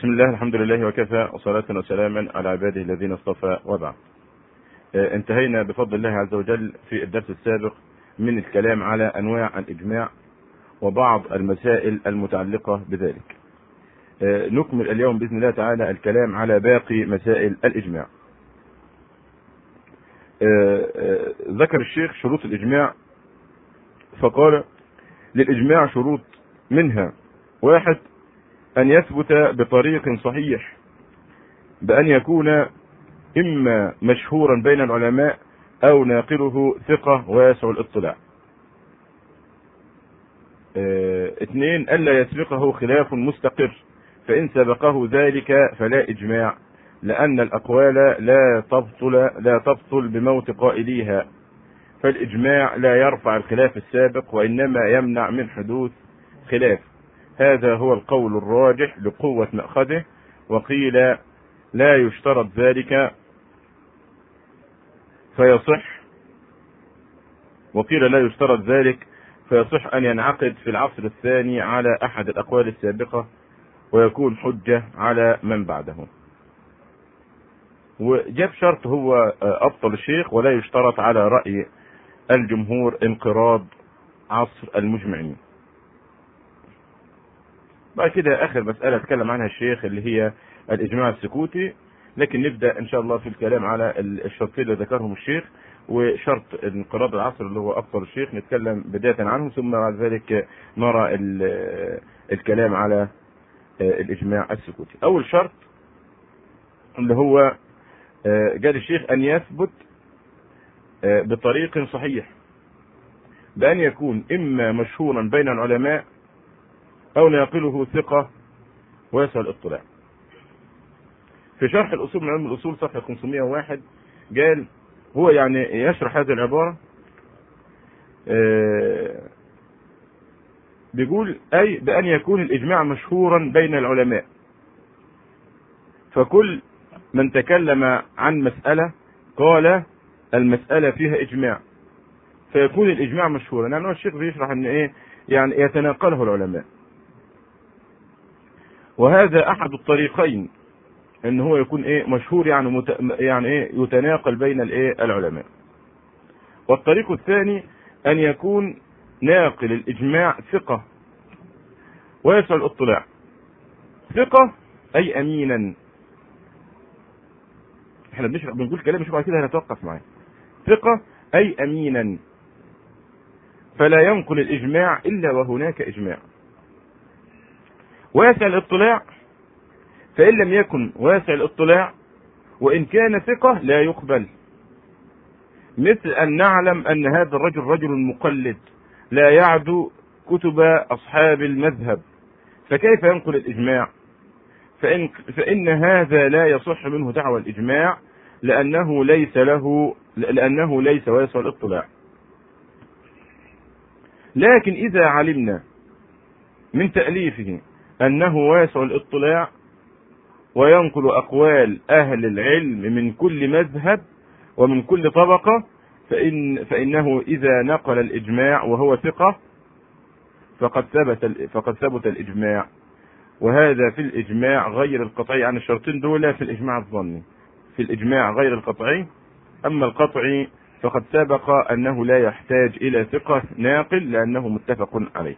بسم الله الحمد لله وكفى وصلاة وسلاما على عباده الذين اصطفى وبعد. آه، انتهينا بفضل الله عز وجل في الدرس السابق من الكلام على انواع الاجماع وبعض المسائل المتعلقة بذلك. آه، نكمل اليوم باذن الله تعالى الكلام على باقي مسائل الاجماع. آه، ذكر الشيخ شروط الاجماع فقال للاجماع شروط منها واحد أن يثبت بطريق صحيح بأن يكون إما مشهورا بين العلماء أو ناقله ثقة واسع الاطلاع. اه اثنين ألا يسبقه خلاف مستقر فإن سبقه ذلك فلا إجماع لأن الأقوال لا تبطل لا تبطل بموت قائليها فالإجماع لا يرفع الخلاف السابق وإنما يمنع من حدوث خلاف هذا هو القول الراجح لقوة مأخذه وقيل لا يشترط ذلك فيصح وقيل لا يشترط ذلك فيصح أن ينعقد في العصر الثاني على أحد الأقوال السابقة ويكون حجة على من بعده وجاب شرط هو أبطل الشيخ ولا يشترط على رأي الجمهور انقراض عصر المجمعين بعد كده اخر مساله اتكلم عنها الشيخ اللي هي الاجماع السكوتي لكن نبدا ان شاء الله في الكلام على الشرطين اللي ذكرهم الشيخ وشرط انقراض العصر اللي هو ابطل الشيخ نتكلم بدايه عنه ثم بعد ذلك نرى الكلام على الاجماع السكوتي. اول شرط اللي هو قال الشيخ ان يثبت بطريق صحيح بان يكون اما مشهورا بين العلماء أو ناقله ثقة واسع الاطلاع. في شرح الأصول من علم الأصول صفحة 501 قال هو يعني يشرح هذه العبارة بيقول أي بأن يكون الإجماع مشهورا بين العلماء فكل من تكلم عن مسألة قال المسألة فيها إجماع فيكون الإجماع مشهورا يعني الشيخ بيشرح أن إيه يعني يتناقله العلماء وهذا احد الطريقين ان هو يكون ايه مشهور يعني مت... يعني ايه يتناقل بين الايه العلماء والطريق الثاني ان يكون ناقل الاجماع ثقة ويسع الاطلاع ثقة اي امينا احنا بنشرح بنقول كلام مش بعد كده هنتوقف معاه ثقة اي امينا فلا ينقل الاجماع الا وهناك اجماع واسع الاطلاع فإن لم يكن واسع الاطلاع وإن كان ثقة لا يقبل مثل أن نعلم أن هذا الرجل رجل مقلد لا يعدو كتب أصحاب المذهب فكيف ينقل الإجماع فإن, فإن هذا لا يصح منه دعوى الإجماع لأنه ليس له لأنه ليس واسع الاطلاع لكن إذا علمنا من تأليفه أنه واسع الاطلاع وينقل أقوال أهل العلم من كل مذهب ومن كل طبقة فإن فإنه إذا نقل الإجماع وهو ثقة فقد ثبت فقد ثبت الإجماع وهذا في الإجماع غير القطعي عن الشرطين دول في الإجماع الظني في الإجماع غير القطعي أما القطعي فقد سبق أنه لا يحتاج إلى ثقة ناقل لأنه متفق عليه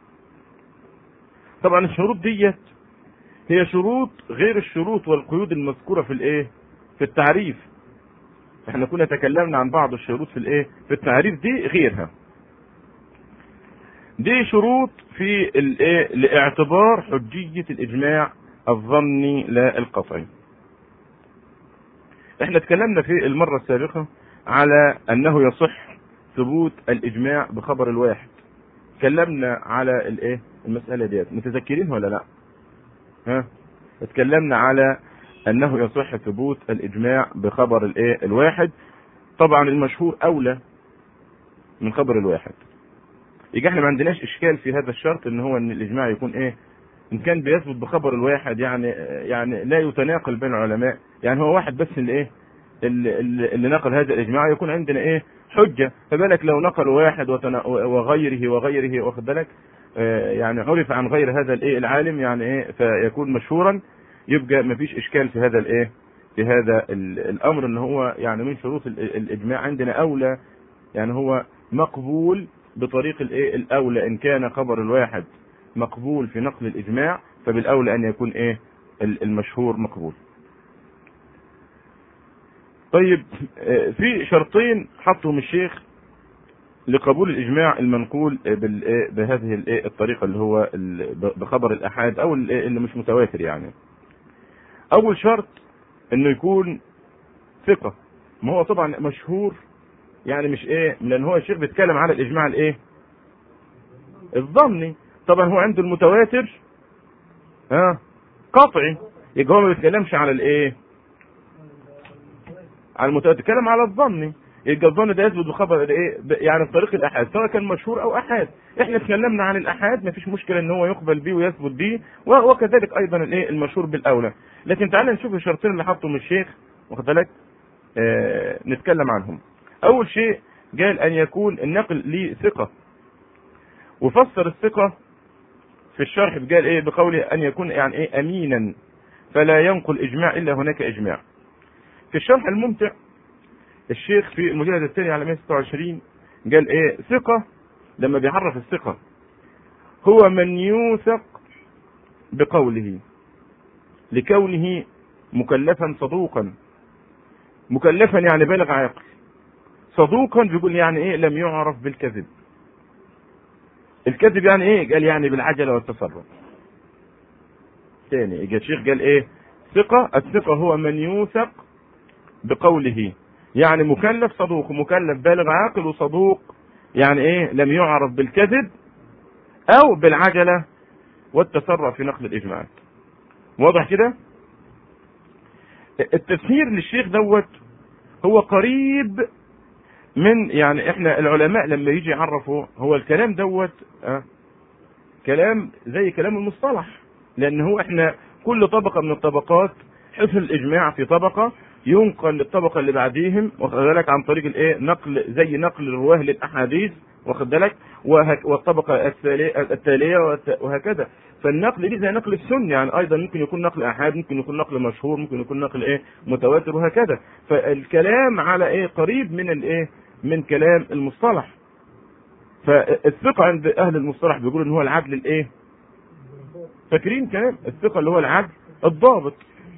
طبعا الشروط ديت هي شروط غير الشروط والقيود المذكوره في الايه في التعريف احنا كنا تكلمنا عن بعض الشروط في الايه في التعريف دي غيرها دي شروط في الايه لاعتبار حجيه الاجماع الظني لا القطعي احنا اتكلمنا في المره السابقه على انه يصح ثبوت الاجماع بخبر الواحد اتكلمنا على الايه المساله ديت متذكرين ولا لا ها اتكلمنا على انه يصح ثبوت الاجماع بخبر الايه الواحد طبعا المشهور اولى من خبر الواحد يبقى احنا ما عندناش اشكال في هذا الشرط ان هو ان الاجماع يكون ايه ان كان بيثبت بخبر الواحد يعني يعني لا يتناقل بين العلماء يعني هو واحد بس اللي ايه اللي, اللي نقل هذا الاجماع يكون عندنا ايه حجه فبالك لو نقل واحد وغيره وغيره واخد بالك يعني عرف عن غير هذا الايه العالم يعني ايه فيكون مشهورا يبقى مفيش اشكال في هذا الايه في هذا الامر ان هو يعني من شروط الاجماع عندنا اولى يعني هو مقبول بطريق الايه الاولى ان كان خبر الواحد مقبول في نقل الاجماع فبالاولى ان يكون ايه المشهور مقبول طيب في شرطين حطهم الشيخ لقبول الاجماع المنقول بهذه الطريقه اللي هو بخبر الاحاد او اللي مش متواتر يعني اول شرط انه يكون ثقه ما هو طبعا مشهور يعني مش ايه لان هو الشيخ بيتكلم على الاجماع الايه الظني طبعا هو عنده المتواتر ها قطعي يبقى هو ما بيتكلمش على الايه على المتواتر بيتكلم على الظني يبقى الظن ده يثبت بخبر ايه يعني بطريق الاحاد سواء كان مشهور او احاد احنا اتكلمنا عن الاحاد ما فيش مشكله ان هو يقبل به ويثبت به وكذلك ايضا الايه المشهور بالاولى لكن تعالى نشوف الشرطين اللي حطهم الشيخ واخد بالك آه نتكلم عنهم اول شيء قال ان يكون النقل ليه ثقه وفسر الثقه في الشرح قال ايه بقوله ان يكون يعني ايه امينا فلا ينقل اجماع الا هناك اجماع في الشرح الممتع الشيخ في المجلد الثاني على 126 قال ايه ثقة لما بيعرف الثقة هو من يوثق بقوله لكونه مكلفا صدوقا مكلفا يعني بالغ عاقل صدوقا بيقول يعني ايه لم يعرف بالكذب الكذب يعني ايه قال يعني بالعجلة والتصرف تاني اجى الشيخ قال ايه ثقة الثقة هو من يوثق بقوله يعني مكلف صدوق مكلف بالغ عاقل وصدوق يعني ايه لم يعرف بالكذب او بالعجلة والتسرع في نقل الاجماعات واضح كده التفسير للشيخ دوت هو قريب من يعني احنا العلماء لما يجي يعرفوا هو الكلام دوت اه كلام زي كلام المصطلح لان هو احنا كل طبقة من الطبقات حفظ الاجماع في طبقة ينقل للطبقة اللي بعديهم واخد بالك عن طريق الايه نقل زي نقل الرواه للاحاديث واخد بالك والطبقة التالية وهكذا فالنقل دي زي نقل السنة يعني ايضا ممكن يكون نقل احاد ممكن يكون نقل مشهور ممكن يكون نقل ايه متواتر وهكذا فالكلام على ايه قريب من الايه من كلام المصطلح فالثقة عند اهل المصطلح بيقولوا ان هو العدل الايه فاكرين كلام الثقة اللي هو العدل الضابط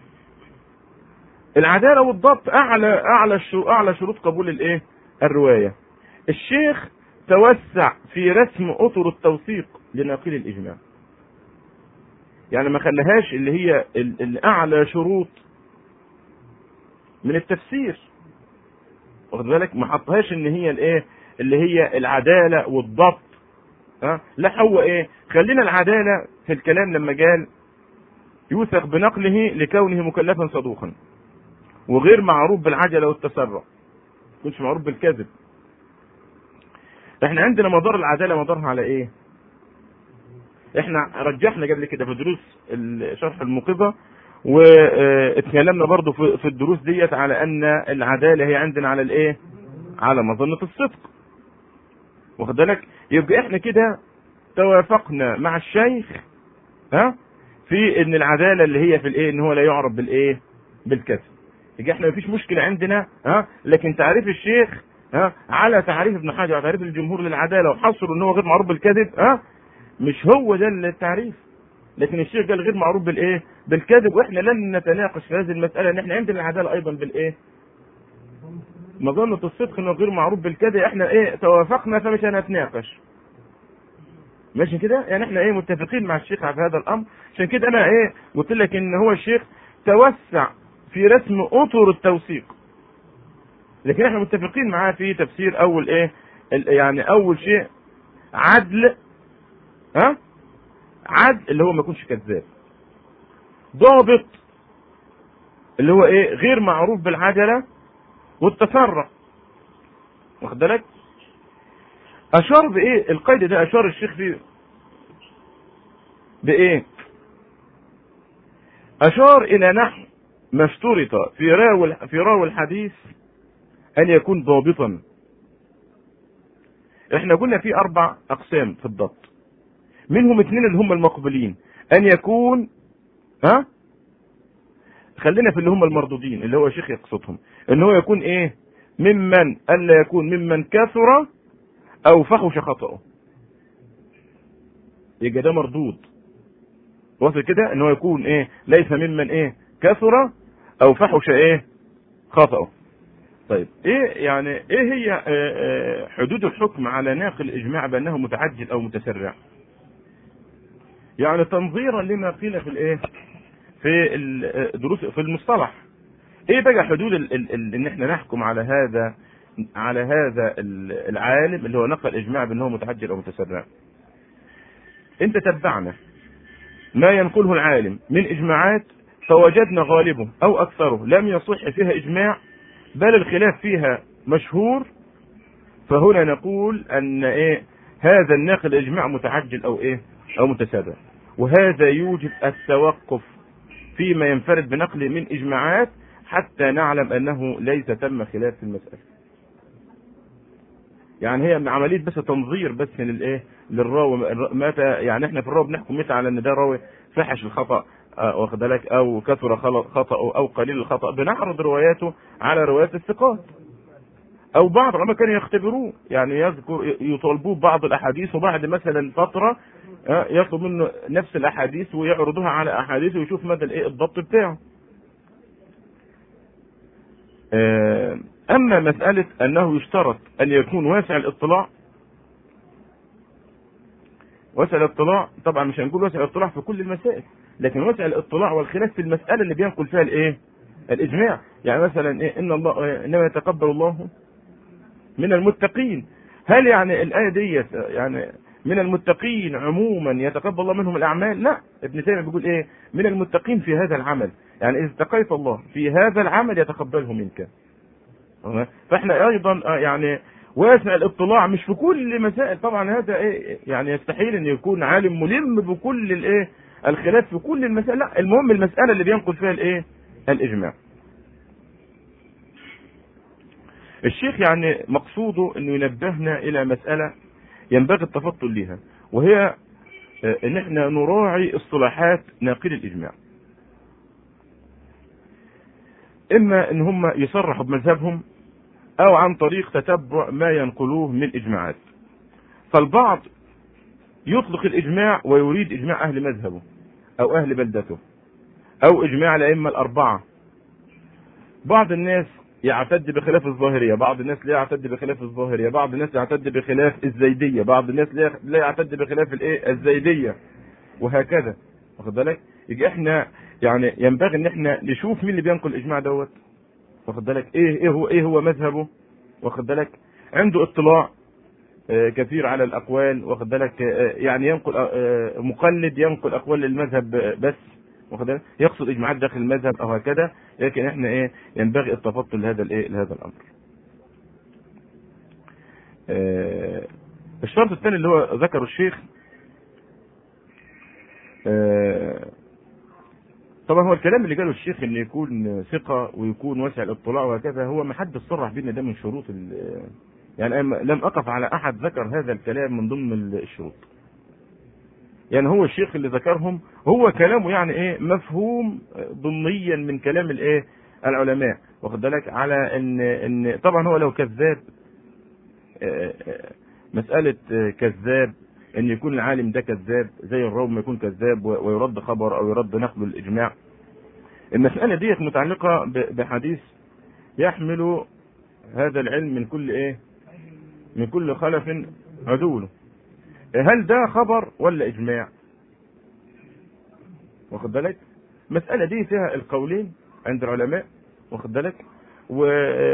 العدالة والضبط أعلى أعلى أعلى شروط قبول الإيه؟ الرواية. الشيخ توسع في رسم أطر التوثيق لناقل الإجماع. يعني ما خلاهاش اللي هي الأعلى شروط من التفسير. واخد بالك؟ ما حطهاش إن هي الإيه؟ اللي هي العدالة والضبط. ها؟ لا هو إيه؟ خلينا العدالة في الكلام لما قال يوثق بنقله لكونه مكلفا صدوقا. وغير معروف بالعجله والتسرع يكونش معروف بالكذب احنا عندنا مدار العداله مدارها على ايه احنا رجحنا قبل كده في دروس شرح الموقظه واتكلمنا برضو في الدروس ديت على ان العداله هي عندنا على الايه على مظنه الصدق واخد بالك يبقى احنا كده توافقنا مع الشيخ ها في ان العداله اللي هي في الايه ان هو لا يعرف بالايه بالكذب يبقى احنا مفيش مشكله عندنا ها لكن تعريف الشيخ ها على تعريف ابن حجر وتعريف الجمهور للعداله وحصروا ان هو غير معروف بالكذب ها مش هو ده التعريف لكن الشيخ قال غير معروف بالايه بالكذب واحنا لن نتناقش في هذه المساله ان احنا عندنا العداله ايضا بالايه مظنة الصدق انه غير معروف بالكذب احنا ايه توافقنا فمش هنتناقش ماشي كده يعني احنا ايه متفقين مع الشيخ على هذا الامر عشان كده انا ايه قلت لك ان هو الشيخ توسع في رسم اطر التوثيق لكن احنا متفقين معاه في تفسير اول ايه يعني اول شيء عدل ها عدل اللي هو ما يكونش كذاب ضابط اللي هو ايه غير معروف بالعجله والتسرع واخد بالك اشار بايه القيد ده اشار الشيخ فيه بايه اشار الى نحو ما اشترط في راوي في راوي الحديث ان يكون ضابطا احنا قلنا في اربع اقسام في الضبط منهم اثنين اللي هم المقبلين ان يكون ها خلينا في اللي هم المردودين اللي هو الشيخ يقصدهم ان هو يكون ايه ممن الا يكون ممن كثر او فحش خطأه يبقى ده مردود وصل كده ان هو يكون ايه ليس ممن ايه كثر او فحش ايه خطأه طيب ايه يعني ايه هي آه، آه، حدود الحكم على ناقل الاجماع بانه متعجل او متسرع يعني تنظيرا لما قيل في الايه في الدروس في المصطلح ايه بقى حدود ال ال ال ان احنا نحكم على هذا على هذا العالم اللي هو نقل الاجماع بانه متعجل او متسرع انت تبعنا ما ينقله العالم من اجماعات فوجدنا غالبه او اكثره لم يصح فيها اجماع بل الخلاف فيها مشهور فهنا نقول ان ايه هذا الناقل الاجماع متعجل او ايه او متسابع وهذا يوجب التوقف فيما ينفرد بنقله من اجماعات حتى نعلم انه ليس تم خلاف في المساله يعني هي عمليه بس تنظير بس للايه للراوي متى يعني احنا في الراوي بنحكم متى على ان ده راوي فحش الخطا آه، واخد بالك او كثر خطأه او قليل الخطأ بنعرض رواياته على روايات الثقات او بعض العلماء كانوا يختبروه يعني يذكر يطالبوه بعض الاحاديث وبعد مثلا فتره آه، يطلب منه نفس الاحاديث ويعرضوها على احاديث ويشوف مدى الايه الضبط بتاعه آه، اما مساله انه يشترط ان يكون واسع الاطلاع واسع الاطلاع طبعا مش هنقول واسع الاطلاع في كل المسائل لكن وسع الاطلاع والخلاف في المسألة اللي بينقل فيها الايه الاجماع يعني مثلا إيه ان الله انما يتقبل الله من المتقين هل يعني الآية ديت يعني من المتقين عموما يتقبل الله منهم الأعمال لا ابن تيمية بيقول إيه من المتقين في هذا العمل يعني إذا اتقيت الله في هذا العمل يتقبله منك فاحنا أيضا آه، يعني واسع الاطلاع مش في كل مسائل طبعا هذا ايه يعني يستحيل ان يكون عالم ملم بكل الايه الخلاف في كل المسائل لا المهم المسألة اللي بينقل فيها الايه الاجماع الشيخ يعني مقصوده انه ينبهنا الى مسألة ينبغي التفضل لها وهي آه، ان احنا نراعي اصطلاحات ناقل الاجماع اما ان هم يصرحوا بمذهبهم او عن طريق تتبع ما ينقلوه من اجماعات فالبعض يطلق الاجماع ويريد اجماع اهل مذهبه او اهل بلدته او اجماع الائمه الاربعه بعض الناس يعتد بخلاف الظاهريه بعض الناس لا يعتد بخلاف الظاهريه بعض الناس يعتد بخلاف الزيديه بعض الناس لا يعتد بخلاف الايه الزيديه وهكذا واخد بالك يجي احنا يعني ينبغي ان احنا نشوف مين اللي بينقل الاجماع دوت واخد بالك ايه ايه هو ايه هو مذهبه واخد بالك عنده اطلاع آه، كثير على الاقوال واخد بالك آه، يعني ينقل آه، مقلد ينقل اقوال المذهب بس واخد بالك يقصد اجماعات داخل المذهب او هكذا لكن احنا ايه ينبغي التفضل لهذا الايه لهذا الامر الشرط الثاني اللي هو ذكره الشيخ طبعا هو الكلام اللي قاله الشيخ ان يكون ثقه ويكون واسع الاطلاع وهكذا هو ما حد صرح بينا ده من شروط يعني لم أقف على أحد ذكر هذا الكلام من ضمن الشروط يعني هو الشيخ اللي ذكرهم هو كلامه يعني ايه مفهوم ضمنيا من كلام الايه العلماء واخد بالك على ان ان طبعا هو لو كذاب آه، آه، مسألة كذاب ان يكون العالم ده كذاب زي الروم يكون كذاب ويرد خبر او يرد نقل الاجماع المسألة ديت متعلقة بحديث يحمل هذا العلم من كل ايه من كل خلف عدول هل ده خبر ولا اجماع واخد بالك المسألة دي فيها القولين عند العلماء واخد بالك و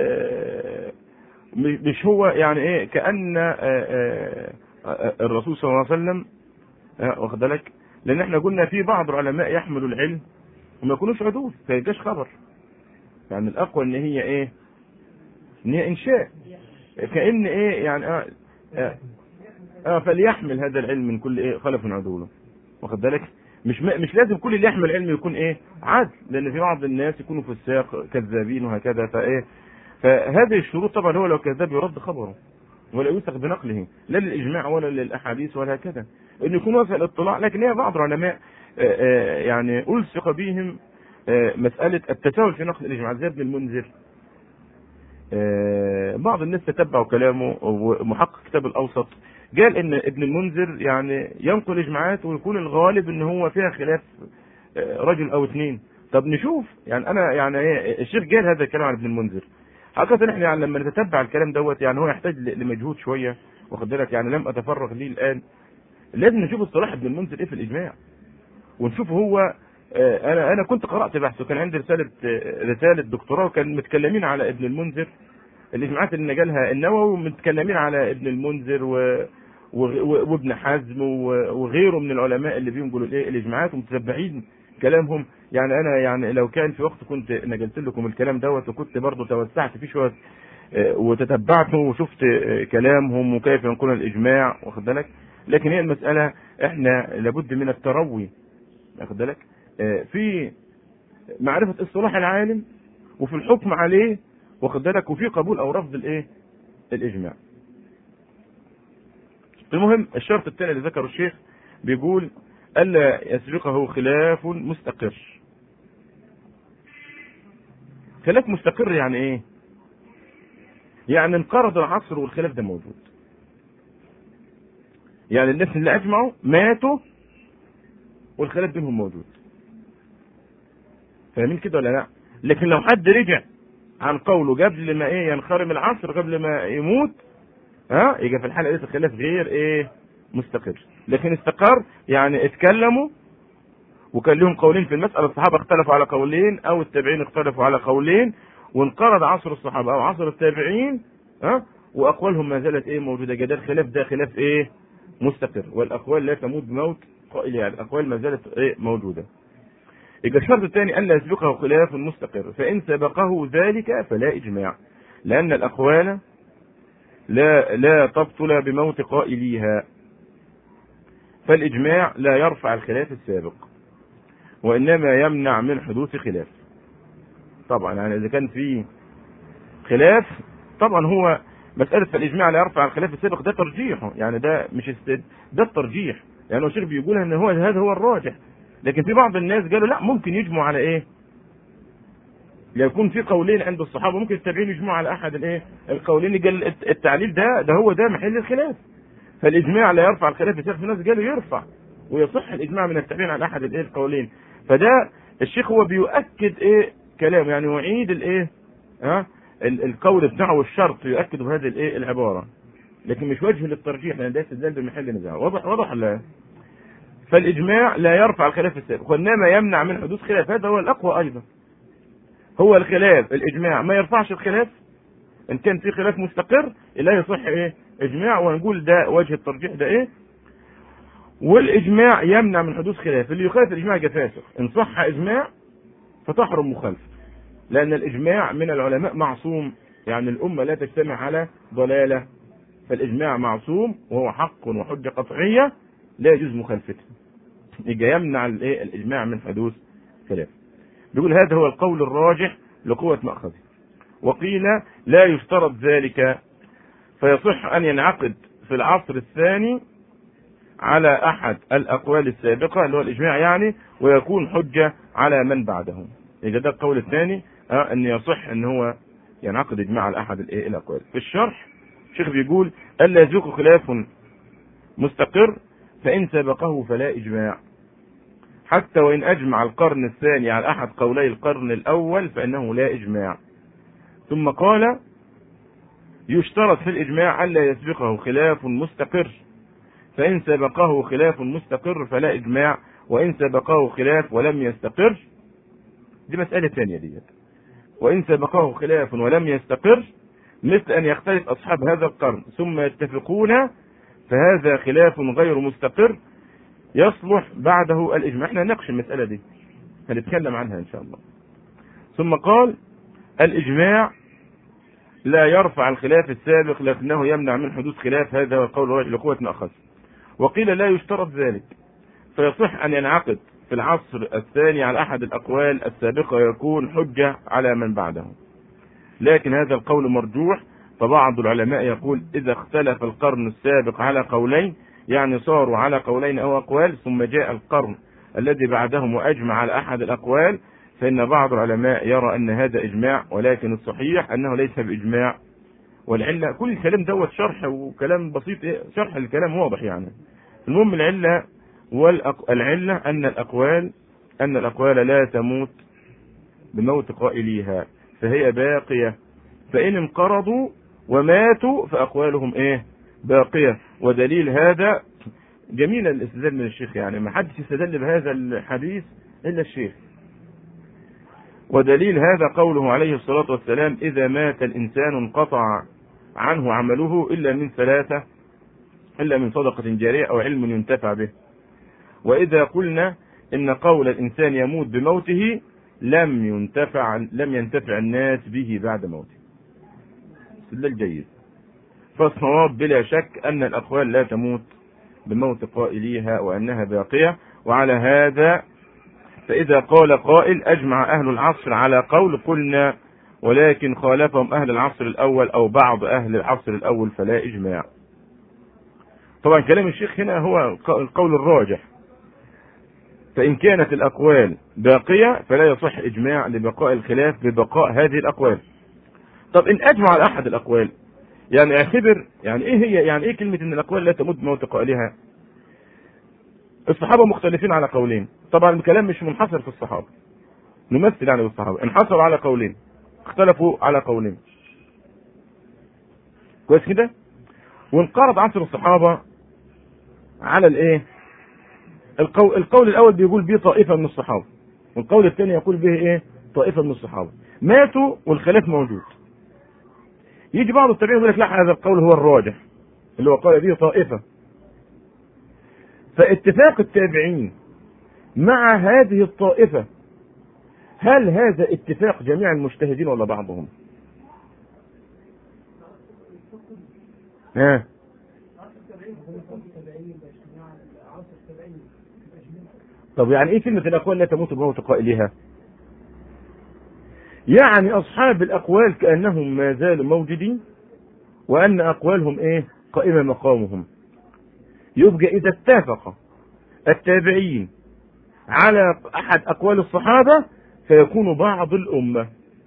مش هو يعني ايه كأن آه، آه، آه، الرسول صلى الله عليه وسلم واخد بالك لان احنا قلنا في بعض العلماء يحملوا العلم وما يكونوش عدول فيجاش خبر يعني الاقوى ان هي ايه ان هي انشاء كأن ايه يعني اه, آه, آه فليحمل هذا العلم من كل ايه خلف عدوله واخد بالك مش مش لازم كل اللي يحمل علم يكون ايه عدل لان في بعض الناس يكونوا في السياق كذابين وهكذا فايه فهذه الشروط طبعا هو لو كذاب يرد خبره ولا يوثق بنقله لا للاجماع ولا للاحاديث ولا هكذا انه يكون واسع الاطلاع لكن هي بعض العلماء آه، آه، يعني الصق بهم آه، مسألة التساهل في نقل الإجماع زي ابن المنذر آه، بعض الناس تتبعوا كلامه ومحقق كتاب الأوسط قال إن ابن المنذر يعني ينقل إجماعات ويكون الغالب إن هو فيها خلاف آه، رجل أو اثنين طب نشوف يعني أنا يعني إيه الشيخ قال هذا الكلام عن ابن المنذر حقيقة احنا يعني لما نتتبع الكلام دوت يعني هو يحتاج لمجهود شوية واخد بالك يعني لم أتفرغ ليه الآن لازم نشوف اصطلاح ابن المنذر إيه في الإجماع ونشوف هو آه، انا انا كنت قرات بحث وكان عندي رساله آه، رساله دكتوراه وكان متكلمين على ابن المنذر الاجماعات اللي نقلها النووي ومتكلمين على ابن المنذر و وابن حزم وغيره من العلماء اللي بينقلوا الايه الاجماعات ومتتبعين كلامهم يعني انا يعني لو كان في وقت كنت نقلت لكم الكلام دوت وكنت برضه توسعت فيه شويه آه، وتتبعته وشفت كلامهم وكيف ينقلون الاجماع واخد بالك لكن هي المساله احنا لابد من التروي واخد بالك آه، في معرفة اصطلاح العالم وفي الحكم عليه واخد بالك وفي قبول او رفض الايه الاجماع المهم الشرط الثاني اللي ذكره الشيخ بيقول الا يسبقه خلاف مستقر خلاف مستقر يعني ايه يعني انقرض العصر والخلاف ده موجود يعني الناس اللي اجمعوا ماتوا والخلاف بينهم موجود فاهمين كده ولا لا لكن لو حد رجع عن قوله قبل ما ايه ينخرم العصر قبل ما يموت ها يبقى في الحاله دي الخلاف غير ايه مستقر لكن استقر يعني اتكلموا وكان لهم قولين في المسألة الصحابة اختلفوا على قولين أو التابعين اختلفوا على قولين وانقرض عصر الصحابة أو عصر التابعين ها وأقوالهم ما زالت إيه موجودة جدا الخلاف ده خلاف إيه مستقر والأقوال لا تموت بموت قائل يعني الأقوال ما زالت إيه موجودة يبقى الشرط الثاني ألا يسبقه خلاف مستقر فإن سبقه ذلك فلا إجماع لأن الأقوال لا لا تبطل بموت قائليها فالإجماع لا يرفع الخلاف السابق وإنما يمنع من حدوث خلاف طبعا يعني إذا كان في خلاف طبعا هو مسألة فالإجماع لا يرفع الخلاف السابق ده ترجيحه يعني ده مش استد... ده الترجيح يعني الشيخ بيقول ان هو هذا هو الراجح لكن في بعض الناس قالوا لا ممكن يجمعوا على ايه يكون في قولين عند الصحابه ممكن التابعين يجمعوا على احد الايه القولين قال التعليل ده ده هو ده محل الخلاف فالاجماع لا يرفع الخلاف في ناس قالوا يرفع ويصح الاجماع من التابعين على احد الايه القولين فده الشيخ هو بيؤكد ايه كلام يعني يعيد الايه ها القول بتاعه والشرط يؤكد بهذه الايه العباره لكن مش وجه للترجيح لان ده استدلال بمحل نزاع واضح واضح ولا فالإجماع لا يرفع الخلاف السابق وإنما يمنع من حدوث خلاف هذا هو الأقوى أيضا هو الخلاف الإجماع ما يرفعش الخلاف إن كان في خلاف مستقر لا يصح إيه إجماع ونقول ده وجه الترجيح ده إيه والإجماع يمنع من حدوث خلاف اللي يخالف الإجماع جفاسق إن صح إجماع فتحرم مخالفة لأن الإجماع من العلماء معصوم يعني الأمة لا تجتمع على ضلالة فالإجماع معصوم وهو حق وحجة قطعية لا يجوز مخالفته يبقى يمنع الايه الاجماع من حدوث خلاف بيقول هذا هو القول الراجح لقوة مأخذه وقيل لا يشترط ذلك فيصح أن ينعقد في العصر الثاني على أحد الأقوال السابقة اللي هو الإجماع يعني ويكون حجة على من بعده يبقى ده القول الثاني آه أن يصح أن هو ينعقد إجماع على أحد الأقوال في الشرح الشيخ بيقول ألا يزوق خلاف مستقر فإن سبقه فلا إجماع حتى وإن أجمع القرن الثاني على أحد قولي القرن الأول فإنه لا إجماع ثم قال يشترط في الإجماع ألا يسبقه خلاف مستقر فإن سبقه خلاف مستقر فلا إجماع وإن سبقه خلاف ولم يستقر دي مسألة ثانية دي وإن سبقه خلاف ولم يستقر مثل أن يختلف أصحاب هذا القرن ثم يتفقون فهذا خلاف غير مستقر يصلح بعده الإجماع احنا نناقش المسألة دي هنتكلم عنها إن شاء الله ثم قال الإجماع لا يرفع الخلاف السابق لكنه يمنع من حدوث خلاف هذا هو القول الراجح لقوة مأخذ وقيل لا يشترط ذلك فيصح أن ينعقد في العصر الثاني على أحد الأقوال السابقة ويكون حجة على من بعده لكن هذا القول مرجوح فبعض العلماء يقول إذا اختلف القرن السابق على قولين يعني صاروا على قولين أو أقوال ثم جاء القرن الذي بعدهم وأجمع على أحد الأقوال فإن بعض العلماء يرى أن هذا إجماع ولكن الصحيح أنه ليس بإجماع والعلة كل الكلام دوت شرح وكلام بسيط إيه؟ شرح الكلام واضح يعني المهم العلة والعلة أن الأقوال أن الأقوال لا تموت بموت قائليها فهي باقية فإن انقرضوا وماتوا فأقوالهم إيه باقية ودليل هذا جميل الاستدلال من الشيخ يعني ما حدش يستدل بهذا الحديث إلا الشيخ ودليل هذا قوله عليه الصلاة والسلام إذا مات الإنسان انقطع عنه عمله إلا من ثلاثة إلا من صدقة جارية أو علم ينتفع به وإذا قلنا إن قول الإنسان يموت بموته لم ينتفع لم ينتفع الناس به بعد موته استدلال جيد فالصواب بلا شك أن الأقوال لا تموت بموت قائليها وأنها باقية وعلى هذا فإذا قال قائل أجمع أهل العصر على قول قلنا ولكن خالفهم أهل العصر الأول أو بعض أهل العصر الأول فلا إجماع طبعا كلام الشيخ هنا هو القول الراجح فإن كانت الأقوال باقية فلا يصح إجماع لبقاء الخلاف ببقاء هذه الأقوال طب إن أجمع على أحد الأقوال يعني اعتبر يعني إيه هي يعني إيه كلمة إن الأقوال لا تمد موت قائلها الصحابة مختلفين على قولين طبعا الكلام مش منحصر في الصحابة نمثل يعني بالصحابة انحصروا على قولين اختلفوا على قولين كويس كده وانقرض عصر الصحابة على الايه القول, القول الاول بيقول به طائفة من الصحابة والقول الثاني يقول به ايه طائفة من الصحابة ماتوا والخلاف موجود يجي بعض التابعين يقول لك لا هذا القول هو الراجح اللي هو قال به طائفة فاتفاق التابعين مع هذه الطائفة هل هذا اتفاق جميع المجتهدين ولا بعضهم ها طب يعني ايه كلمة الاقوال لا تموت بموت قائلها يعني اصحاب الاقوال كانهم ما زالوا موجودين وان اقوالهم ايه قائمة مقامهم يبقى اذا اتفق التابعين على احد اقوال الصحابة فيكون بعض الامة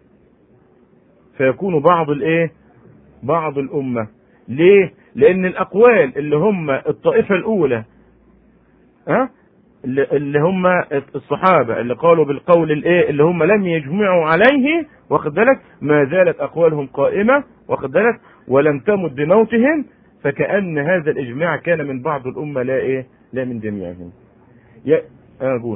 فيكون بعض الايه بعض الامة ليه لان الاقوال اللي هم الطائفة الاولى ها اللي هم الصحابة اللي قالوا بالقول الايه اللي هم لم يجمعوا عليه واخد بالك ما زالت اقوالهم قائمة واخد بالك ولم تمت بموتهم فكأن هذا الاجماع كان من بعض الامة لا ايه لا من جميعهم يا اقول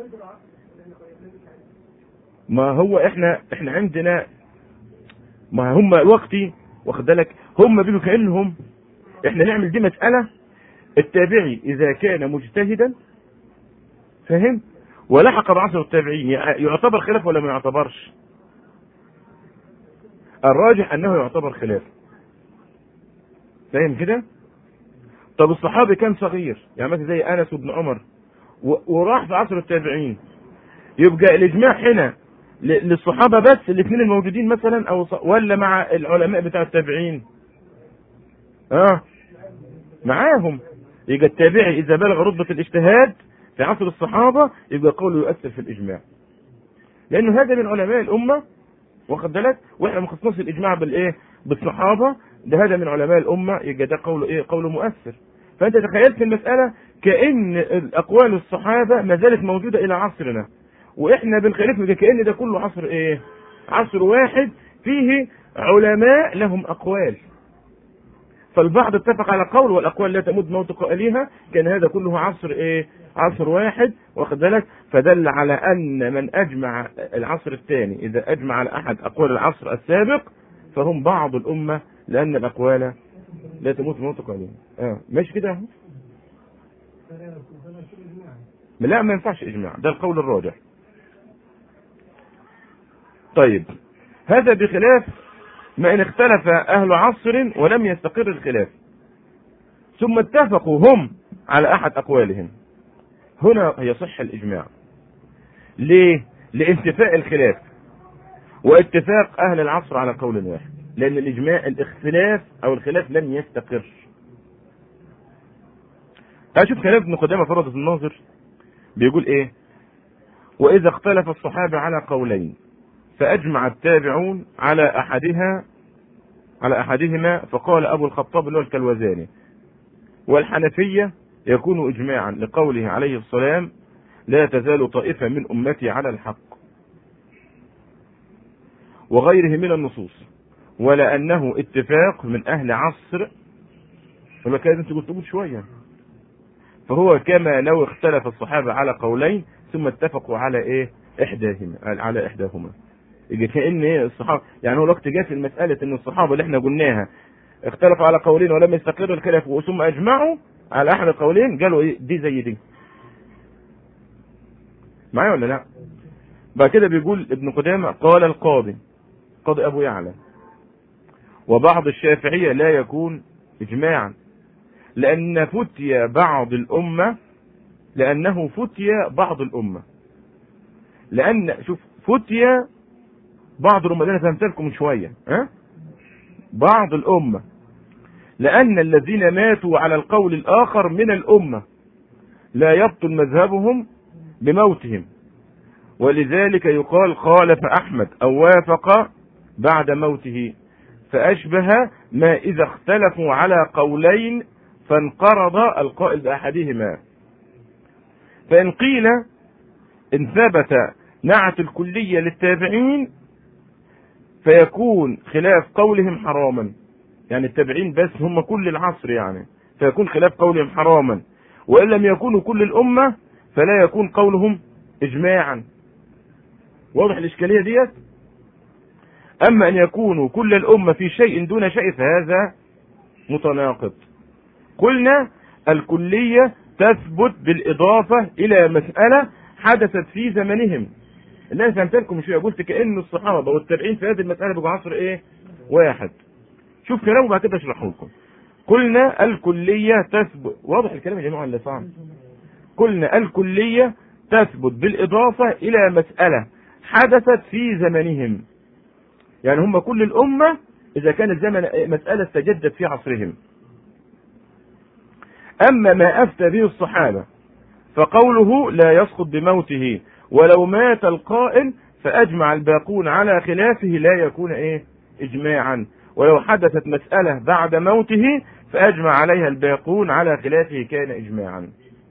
ما هو احنا احنا عندنا ما هم وقتي واخد بالك هم بيقولوا كانهم احنا نعمل دي مساله التابعي اذا كان مجتهدا فهم ولحق بعصر التابعين يعتبر خلاف ولا ما يعتبرش الراجح انه يعتبر خلاف فاهم كده طب الصحابي كان صغير يعني مثلا زي انس بن عمر وراح في عصر التابعين يبقى الاجماع هنا للصحابة بس الاثنين الموجودين مثلا او ولا مع العلماء بتاع التابعين اه معاهم يبقى التابعي اذا بلغ رتبة الاجتهاد في عصر الصحابة يبقى قوله يؤثر في الاجماع لانه هذا من علماء الامة واخد بالك واحنا ما خصناش الاجماع بالايه بالصحابة ده هذا من علماء الامة يبقى ده قوله ايه قوله مؤثر فانت تخيلت المسألة كأن اقوال الصحابة ما زالت موجودة الى عصرنا واحنا بنخالف ده كأن ده كله عصر ايه عصر واحد فيه علماء لهم اقوال فالبعض اتفق على قول والاقوال لا تمد موت قائليها كان هذا كله عصر ايه عصر واحد واخد بالك فدل على ان من اجمع العصر الثاني اذا اجمع على احد اقوال العصر السابق فهم بعض الامه لان الاقوال لا تموت موت قائليها اه ماشي كده اهو لا ما ينفعش اجماع ده القول الراجح طيب هذا بخلاف ما إن اختلف أهل عصر ولم يستقر الخلاف ثم اتفقوا هم على أحد أقوالهم هنا يصح الإجماع ليه؟ لانتفاء الخلاف واتفاق أهل العصر على قول واحد لأن الإجماع الاختلاف أو الخلاف لم يستقر أشوف كلام ابن قدامة فرضة الناظر بيقول إيه وإذا اختلف الصحابة على قولين فأجمع التابعون على أحدها على أحدهما فقال أبو الخطاب اللي هو الكلوزاني والحنفية يكون إجماعا لقوله عليه السلام لا تزال طائفة من أمتي على الحق وغيره من النصوص ولأنه اتفاق من أهل عصر فما كان انت قلت شوية فهو كما لو اختلف الصحابة على قولين ثم اتفقوا على ايه احداهما على احداهما يجي كان ايه الصحابه يعني هو الوقت جه في المساله ان الصحابه اللي احنا قلناها اختلفوا على قولين ولم يستقروا الخلاف ثم اجمعوا على احد القولين قالوا ايه دي زي دي معايا ولا لا بعد كده بيقول ابن قدامه قال القاضي قاضي ابو يعلى وبعض الشافعيه لا يكون اجماعا لان فتي بعض الامه لانه فتي بعض الامه لان شوف فتي بعض الامه ده انا فهمت لكم من شويه ها بعض الامه لان الذين ماتوا على القول الاخر من الامه لا يبطل مذهبهم بموتهم ولذلك يقال خالف احمد او وافق بعد موته فاشبه ما اذا اختلفوا على قولين فانقرض القائل باحدهما فان قيل ان ثبت نعت الكليه للتابعين فيكون خلاف قولهم حراما يعني التابعين بس هم كل العصر يعني فيكون خلاف قولهم حراما وان لم يكونوا كل الامه فلا يكون قولهم اجماعا واضح الاشكاليه ديت اما ان يكونوا كل الامه في شيء دون شيء فهذا متناقض قلنا الكليه تثبت بالاضافه الى مساله حدثت في زمنهم اللي انا فهمت لكم شويه قلت كان الصحابه والتابعين في هذه المساله بقوا عصر ايه؟ واحد. شوف كلامه بعد كده اشرحه لكم. قلنا الكليه تثبت واضح الكلام يا جماعه اللي صعب. قلنا الكليه تثبت بالاضافه الى مساله حدثت في زمنهم. يعني هم كل الامه اذا كان الزمن مساله استجدت في عصرهم. اما ما افتى به الصحابه فقوله لا يسقط بموته ولو مات القائل فأجمع الباقون على خلافه لا يكون إيه إجماعا ولو حدثت مسألة بعد موته فأجمع عليها الباقون على خلافه كان إجماعا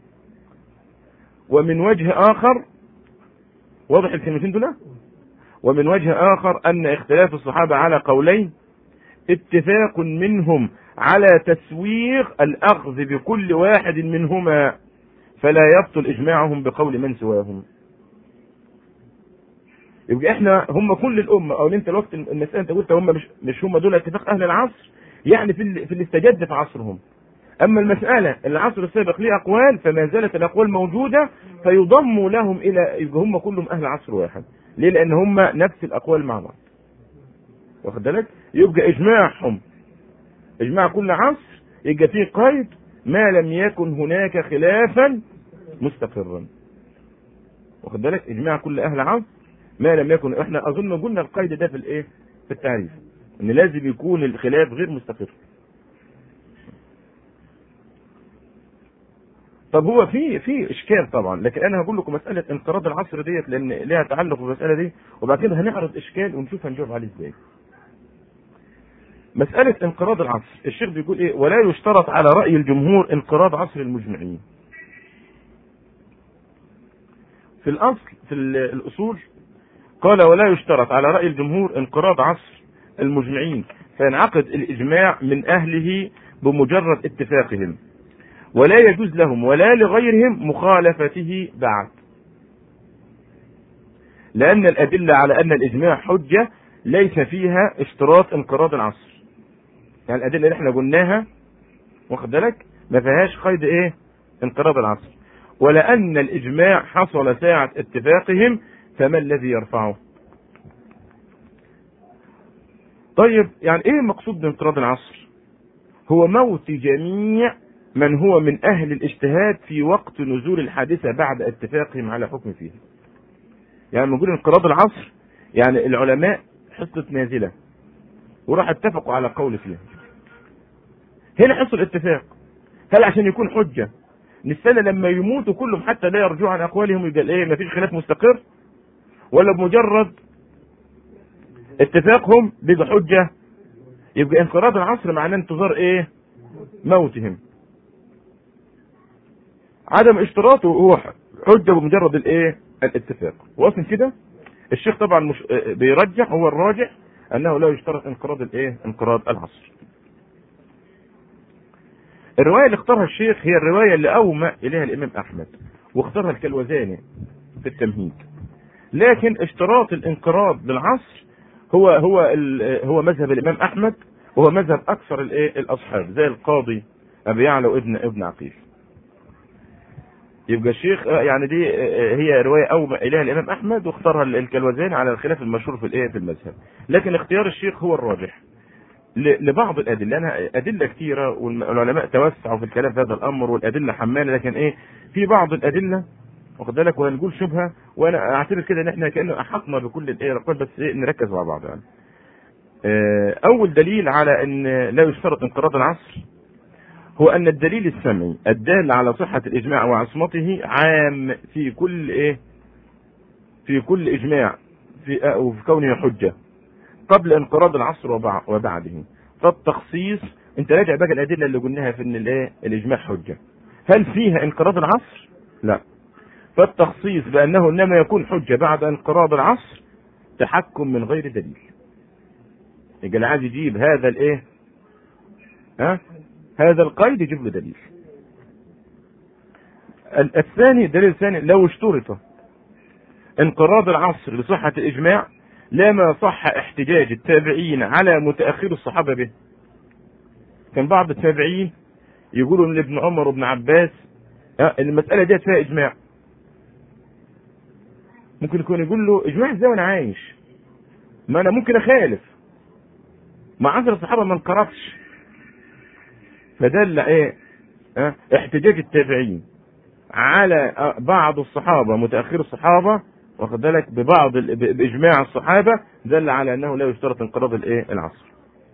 ومن وجه آخر واضح الكلمتين دول ومن وجه آخر أن اختلاف الصحابة على قولين اتفاق منهم على تسويغ الأخذ بكل واحد منهما فلا يبطل إجماعهم بقول من سواهم يبقى احنا هم كل الامه او انت الوقت المساله انت قلت هم مش مش هم دول اتفاق اهل العصر يعني في في اللي استجد في عصرهم اما المساله العصر السابق ليه اقوال فما زالت الاقوال موجوده فيضم لهم الى يبقى هم كلهم اهل عصر واحد ليه لان هم نفس الاقوال مع بعض واخد بالك يبقى اجماعهم اجماع كل عصر يبقى فيه قيد ما لم يكن هناك خلافا مستقرا واخد بالك اجماع كل اهل عصر ما لم يكن احنا اظن قلنا القيد ده في الايه في التعريف ان لازم يكون الخلاف غير مستقر طب هو في في اشكال طبعا لكن انا هقول لكم مساله انقراض العصر ديت لان ليها تعلق بالمساله دي وبعد كده هنعرض اشكال ونشوف هنجاوب عليه ازاي مسألة انقراض العصر الشيخ بيقول ايه ولا يشترط على رأي الجمهور انقراض عصر المجمعين في الأصل في الأصول قال ولا يشترط على رأي الجمهور انقراض عصر المجمعين فينعقد الإجماع من أهله بمجرد اتفاقهم ولا يجوز لهم ولا لغيرهم مخالفته بعد لأن الأدلة على أن الإجماع حجة ليس فيها اشتراط انقراض العصر يعني الأدلة اللي احنا قلناها واخد بالك ما فيهاش قيد ايه انقراض العصر ولأن الإجماع حصل ساعة اتفاقهم فما الذي يرفعه طيب يعني ايه المقصود بانقراض العصر هو موت جميع من هو من اهل الاجتهاد في وقت نزول الحادثة بعد اتفاقهم على حكم فيها يعني نقول انقراض العصر يعني العلماء حصة نازلة وراح اتفقوا على قول فيها هنا حصل اتفاق هل عشان يكون حجة نستنى لما يموتوا كلهم حتى لا يرجعوا عن اقوالهم يبقى ايه مفيش خلاف مستقر ولا بمجرد اتفاقهم بيبقى حجه يبقى انقراض العصر معناه انتظار ايه موتهم عدم اشتراطه هو حجه بمجرد الايه الاتفاق واصلا كده الشيخ طبعا مش بيرجح هو الراجح انه لا يشترط انقراض الايه انقراض العصر الروايه اللي اختارها الشيخ هي الروايه اللي اومى اليها الامام احمد واختارها الكلوزاني في التمهيد لكن اشتراط الانقراض للعصر هو هو هو مذهب الامام احمد وهو مذهب اكثر الايه الاصحاب زي القاضي ابي يعلى وابن ابن عقيل يبقى الشيخ يعني دي هي روايه اومى اليها الامام احمد واختارها الكلوزاني على الخلاف المشهور في الايه في المذهب لكن اختيار الشيخ هو الراجح لبعض الادله لانها ادله كثيره والعلماء توسعوا في الكلام في هذا الامر والادله حماله لكن ايه في بعض الادله واخد بالك وهنقول شبهه وانا اعتبر كده ان احنا كانه احقنا بكل الايه الاقوال بس ايه نركز مع بعض يعني. اول دليل على ان لا يشترط انقراض العصر هو ان الدليل السمعي الدال على صحه الاجماع وعصمته عام في كل ايه في كل اجماع في وفي كونه حجه قبل انقراض العصر وبعده فالتخصيص انت راجع بقى الادله اللي قلناها في ان الايه الاجماع حجه هل فيها انقراض العصر لا فالتخصيص بانه انما يكون حجه بعد انقراض العصر تحكم من غير دليل يبقى اللي عايز يجيب هذا الايه ها هذا القيد يجيب له دليل الثاني الدليل الثاني لو اشترط انقراض العصر لصحة الإجماع لما صح احتجاج التابعين على متأخر الصحابة به كان بعض التابعين يقولوا ان ابن عمر وابن عباس المسألة دي فيها إجماع ممكن يكون يقول له إجماع ازاي وأنا عايش ما أنا ممكن أخالف مع عصر الصحابة ما انقرضش فدل ايه اه احتجاج التابعين على بعض الصحابه متاخر الصحابه واخد بالك ببعض باجماع الصحابه دل على انه لا يشترط انقراض الايه العصر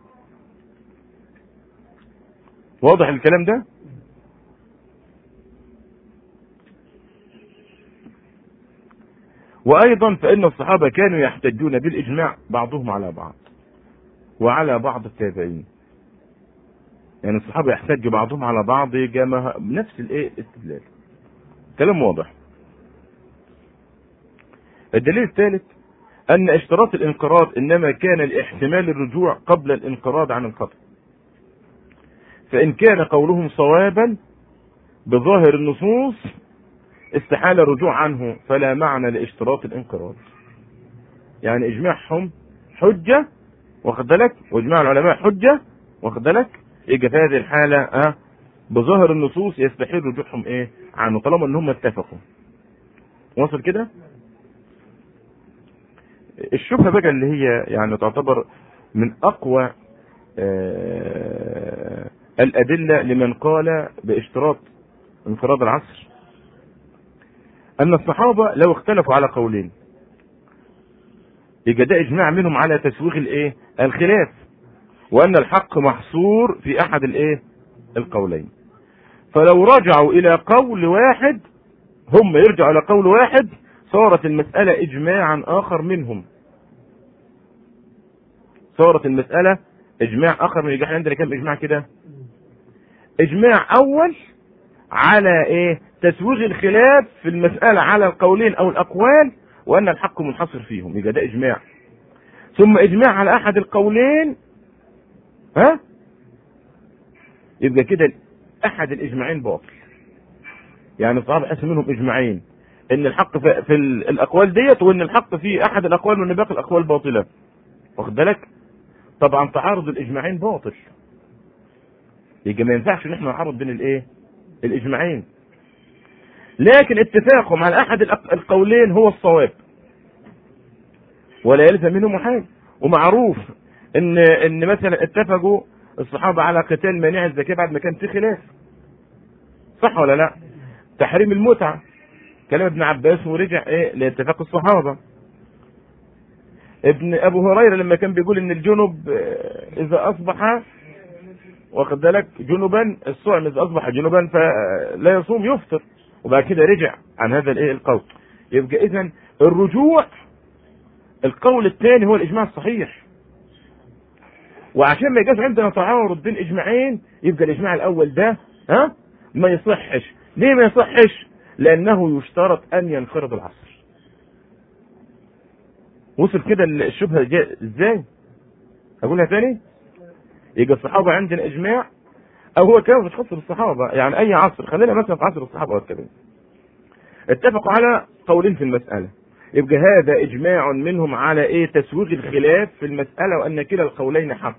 واضح الكلام ده وايضا فان الصحابه كانوا يحتجون بالاجماع بعضهم على بعض وعلى بعض التابعين يعني الصحابة يحتج بعضهم على بعض جمع نفس الايه استدلال كلام واضح الدليل الثالث ان اشتراط الانقراض انما كان لاحتمال الرجوع قبل الانقراض عن القطع فان كان قولهم صوابا بظاهر النصوص استحال الرجوع عنه فلا معنى لاشتراط الانقراض يعني اجماعهم حجة واخد بالك واجماع العلماء حجة واخد بالك يبقى في هذه الحالة أه بظاهر النصوص يستحيل رجوعهم ايه عنه طالما ان هم اتفقوا واصل كده الشبهة بقى اللي هي يعني تعتبر من اقوى آه الادلة لمن قال باشتراط انقراض العصر ان الصحابة لو اختلفوا على قولين يبقى ده اجماع منهم على تسويغ الايه الخلاف وان الحق محصور في احد الايه القولين فلو رجعوا الى قول واحد هم يرجعوا الى قول واحد صارت المسألة اجماعا اخر منهم صارت المسألة اجماع اخر من احنا عندنا كم اجماع كده اجماع اول على ايه تسويغ الخلاف في المسألة على القولين او الاقوال وان الحق منحصر فيهم يبقى ده اجماع ثم اجماع على احد القولين ها يبقى كده احد الاجماعين باطل يعني الصحابه حسوا منهم اجماعين ان الحق في, في الاقوال ديت وان الحق في احد الاقوال وان باقي الاقوال باطله واخد بالك طبعا تعارض الاجماعين باطل يبقى ما ينفعش ان احنا نعرض بين الايه الاجماعين لكن اتفاقهم على احد القولين هو الصواب ولا يلزم منه محال ومعروف ان ان مثلا اتفقوا الصحابه على قتال مانع الزكاه بعد ما كان في خلاف صح ولا لا تحريم المتعه كلام ابن عباس ورجع ايه لاتفاق الصحابه ابن ابو هريره لما كان بيقول ان الجنب اذا اصبح واخد بالك جنبا الصائم اذا اصبح جنبا فلا يصوم يفطر وبعد كده رجع عن هذا الايه القول يبقى اذا الرجوع القول الثاني هو الاجماع الصحيح وعشان ما يجاش عندنا تعارض بين اجماعين يبقى الاجماع الاول ده ها ما يصحش ليه ما يصحش لانه يشترط ان ينقرض العصر وصل كده الشبهه ازاي اقولها تاني يبقى الصحابه عندنا اجماع او هو كان مش خاص بالصحابه يعني اي عصر خلينا مثلا في عصر الصحابه والتابعين اتفقوا على قولين في المساله يبقى هذا اجماع منهم على ايه تسويغ الخلاف في المساله وان كلا القولين حق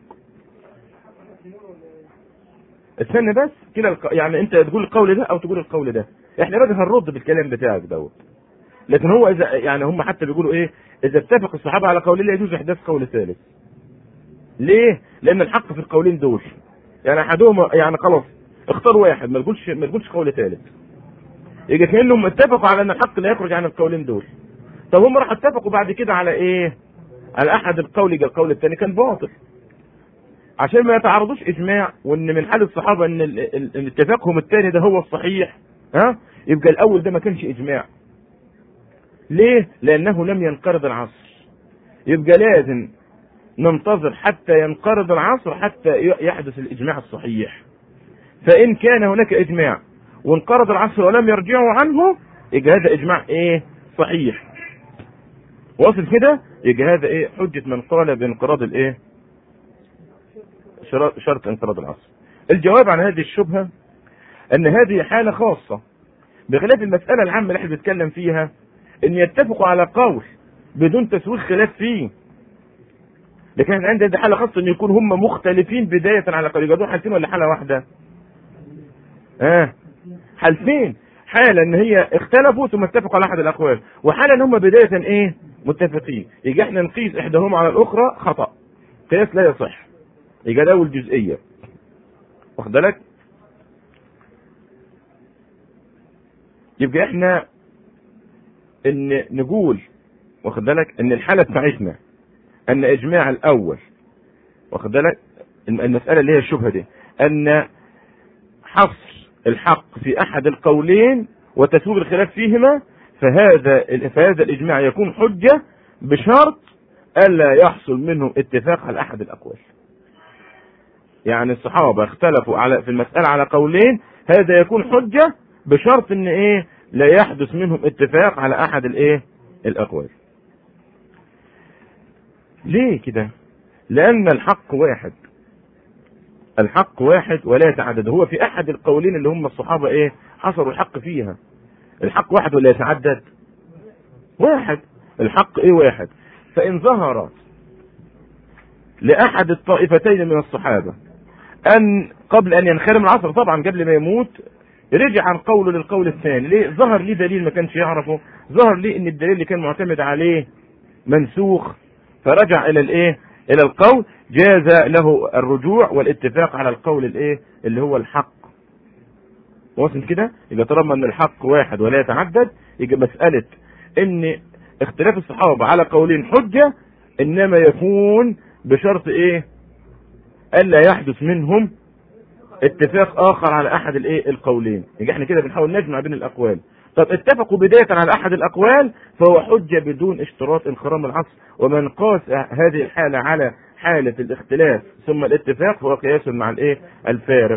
استنى بس كلا الق... يعني انت تقول القول ده او تقول القول ده احنا بقى هنرد بالكلام بتاعك دوت لكن هو اذا يعني هم حتى بيقولوا ايه اذا اتفق الصحابه على قولين لا يجوز احداث قول ثالث ليه لان الحق في القولين دول يعني احدهم يعني خلاص اختار واحد ما تقولش ما تقولش قول ثالث يجي كانهم اتفقوا على ان الحق لا يخرج عن القولين دول طب هم راحوا اتفقوا بعد كده على ايه على احد القول يجي القول الثاني كان باطل عشان ما يتعارضوش اجماع وان من حال الصحابه ان ال- ال- ال- اتفاقهم الثاني ده هو الصحيح ها يبقى الاول ده ما كانش اجماع ليه لانه لم ينقرض العصر يبقى لازم ننتظر حتى ينقرض العصر حتى يحدث الاجماع الصحيح فان كان هناك اجماع وانقرض العصر ولم يرجعوا عنه يبقى هذا اجماع ايه صحيح واصل كده يبقى هذا ايه حجة من قال بانقراض الايه شرط, شرط انقراض العصر الجواب عن هذه الشبهة ان هذه حالة خاصة بخلاف المسألة العامة اللي احنا بنتكلم فيها ان يتفقوا على قول بدون تسويق خلاف فيه لكن احنا عندنا حالة خاصة ان يكون هم مختلفين بداية على قول يبقى دول حالتين ولا حالة واحدة؟ اه حالتين حالة ان هي اختلفوا ثم اتفقوا على احد الاقوال وحالة ان هم بداية ايه متفقين يجي احنا نقيس احداهما على الاخرى خطأ قياس لا يصح يبقى ده اول جزئية واخد بالك يبقى احنا ان نقول واخد بالك ان الحالة بتاعتنا ان اجماع الاول واخد بالك المسألة اللي هي الشبهة دي ان حصر الحق في احد القولين وتسويغ الخلاف فيهما فهذا فهذا الاجماع يكون حجه بشرط الا يحصل منهم اتفاق على احد الاقوال. يعني الصحابه اختلفوا على في المساله على قولين هذا يكون حجه بشرط ان ايه لا يحدث منهم اتفاق على احد الايه الاقوال. ليه كده؟ لان الحق واحد الحق واحد ولا يتعدد هو في احد القولين اللي هم الصحابه ايه حصروا الحق فيها الحق واحد ولا يتعدد واحد الحق ايه واحد فان ظهر لاحد الطائفتين من الصحابه ان قبل ان ينخرم العصر طبعا قبل ما يموت رجع عن قوله للقول الثاني ليه ظهر ليه دليل ما كانش يعرفه ظهر ليه ان الدليل اللي كان معتمد عليه منسوخ فرجع الى الايه الى القول جاز له الرجوع والاتفاق على القول الايه اللي هو الحق واصل كده يبقى طالما ان الحق واحد ولا يتعدد يبقى مساله ان اختلاف الصحابه على قولين حجه انما يكون بشرط ايه الا يحدث منهم اتفاق اخر على احد الايه القولين يبقى احنا كده بنحاول نجمع بين الاقوال طب اتفقوا بداية على أحد الأقوال فهو حجة بدون اشتراط انخرام العصر ومن قاس هذه الحالة على حالة الاختلاف ثم الاتفاق فهو قياس مع الايه الفارق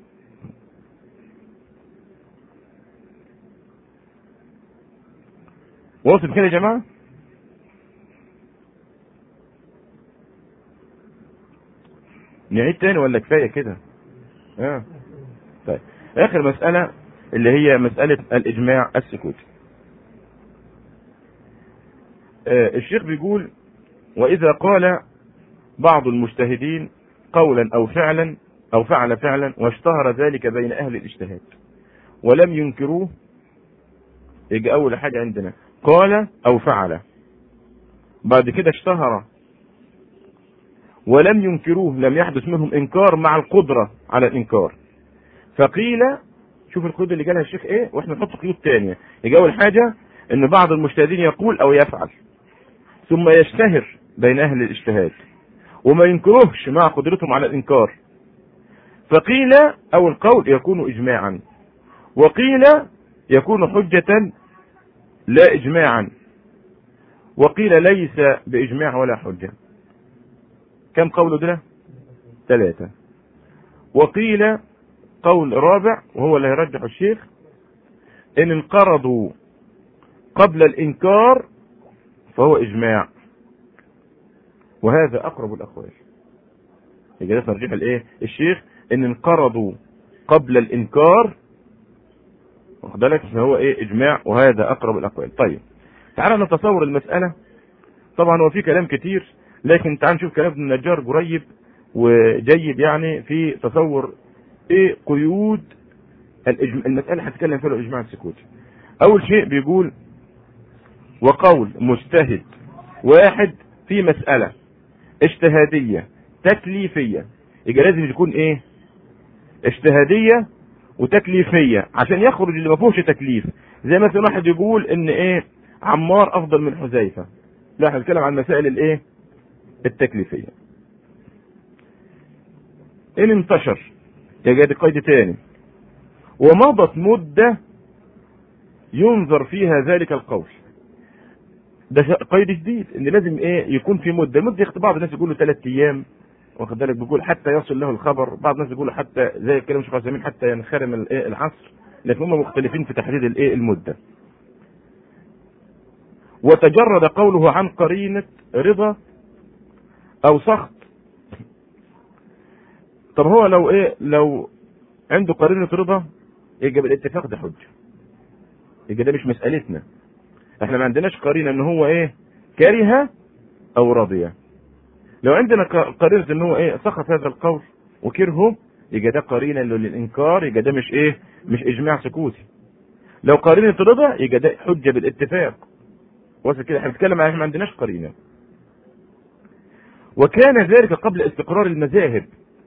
واصل كده يا جماعة نعيد تاني ولا كفاية كده اه طيب اخر مسألة اللي هي مسألة الإجماع السكوتي. آه الشيخ بيقول: وإذا قال بعض المجتهدين قولا أو فعلا أو فعل فعلا واشتهر ذلك بين أهل الاجتهاد ولم ينكروه يجي أول حاجة عندنا قال أو فعل بعد كده اشتهر ولم ينكروه لم يحدث منهم إنكار مع القدرة على الإنكار فقيل شوف القيود اللي جالها الشيخ ايه واحنا نحط قيود تانية يجي اول حاجة ان بعض المجتهدين يقول او يفعل ثم يشتهر بين اهل الاجتهاد وما ينكروهش مع قدرتهم على الانكار فقيل او القول يكون اجماعا وقيل يكون حجة لا اجماعا وقيل ليس باجماع ولا حجة كم قول ده ثلاثة وقيل قول رابع وهو اللي يرجح الشيخ ان انقرضوا قبل الانكار فهو اجماع وهذا اقرب الاقوال يبقى ده ترجيح الايه الشيخ ان انقرضوا قبل الانكار واخد بالك فهو ايه اجماع وهذا اقرب الاقوال طيب تعال نتصور المساله طبعا هو في كلام كتير لكن تعال نشوف كلام ابن النجار قريب وجيد يعني في تصور ايه قيود الإجم... المسألة هتكلم فيها الإجماع السكوتي أول شيء بيقول وقول مجتهد واحد في مسألة اجتهادية تكليفية يبقى لازم يكون ايه اجتهادية وتكليفية عشان يخرج اللي ما فيهوش تكليف زي مثلا واحد يقول ان ايه عمار افضل من حذيفة لا احنا بنتكلم عن مسائل الايه التكليفية ان انتشر يبقى دي قيد تاني ومضت مدة ينظر فيها ذلك القول ده قيد جديد ان لازم ايه يكون في مده المده يخت بعض الناس يقولوا ثلاث ايام واخد بالك بيقول حتى يصل له الخبر بعض الناس يقولوا حتى زي كلام شيخ عثيمين حتى ينخرم الايه العصر لكن هم مختلفين في تحديد الايه المده وتجرد قوله عن قرينه رضا او سخط طب هو لو ايه لو عنده قرينه رضا يبقى بالاتفاق ده حجه يبقى ده مش مسألتنا احنا ما عندناش قرينه ان هو ايه كره او رضي لو عندنا قرينه ان هو ايه سقط هذا القول وكرهه يبقى ده قرينه للانكار يبقى ده مش ايه مش اجماع سكوتي لو قرينه رضا يبقى ده حجه بالاتفاق وصل كده احنا بنتكلم عن احنا ما عندناش قرينه وكان ذلك قبل استقرار المذاهب